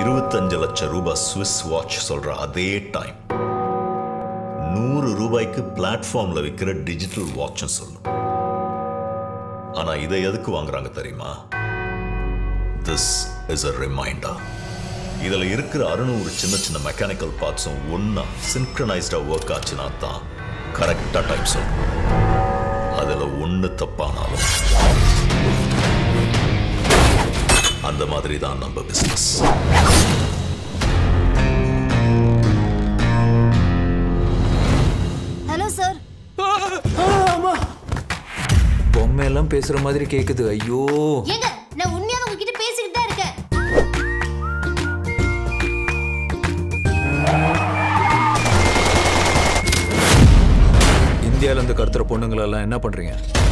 இருபத்தஞ்சு லட்சம் ரூபாய் ஸ்விஸ் வாட்ச் சொல்ற அதே டைம் நூறு ரூபாய்க்கு பிளாட்ஃபார்ம்ல விற்கிற டிஜிட்டல் வாட்ச்னு சொல்லும் ஆனா இதை எதுக்கு வாங்குறாங்க தெரியுமா திஸ் இஸ் a ரிமைண்டர் இதுல இருக்கிற அறுநூறு சின்ன சின்ன மெக்கானிக்கல் பார்ட்ஸும் ஒன்னா சின்க்ரனைஸ்டா ஒர்க் ஆச்சுன்னா தான் கரெக்டா டைம் சொல்லும் அதுல ஒண்ணு தப்பானாலும் அந்த மாதிரி தான் நம்ம பிசினஸ் ஹலோ சார் பொம்மையெல்லாம் பேசுற மாதிரி கேக்குது ஐயோ ஏங்க நான் உண்மையா உங்ககிட்ட பேசிக்கிட்டு தான் இருக்கேன் இந்தியால இருந்து கடத்துற பொண்ணுங்களெல்லாம் என்ன பண்றீங்க